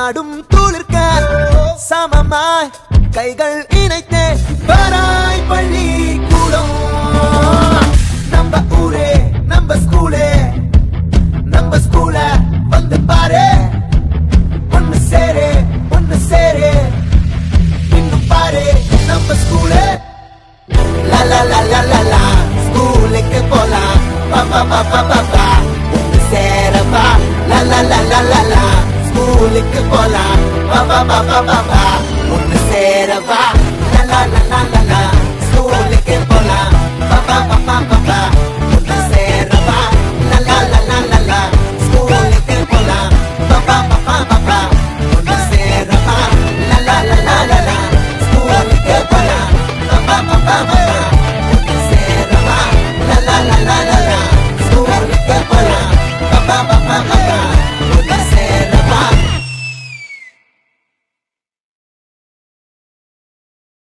நாடும் துளிர்க்க சமமாய் கைகள் இணைத்தே வராய் பள்ளி கூடம் நம்ம ஊரே நம்ம ஸ்கூலே நம்ம ஸ்கூல வந்து பாரு ஒன்னு சேரு ஒன்னு சேரு இன்னும் பாரு நம்ம ஸ்கூலு லா லா லா லா லா லா ஸ்கூலுக்கு போலாம் பா பா பா பா பா பா ஒன்னு சேரவா லா லா லா லா லா லா ஸ்கூலுக்கு போலாம் பா பா பா பா பா பா ஒன்னு சேரவா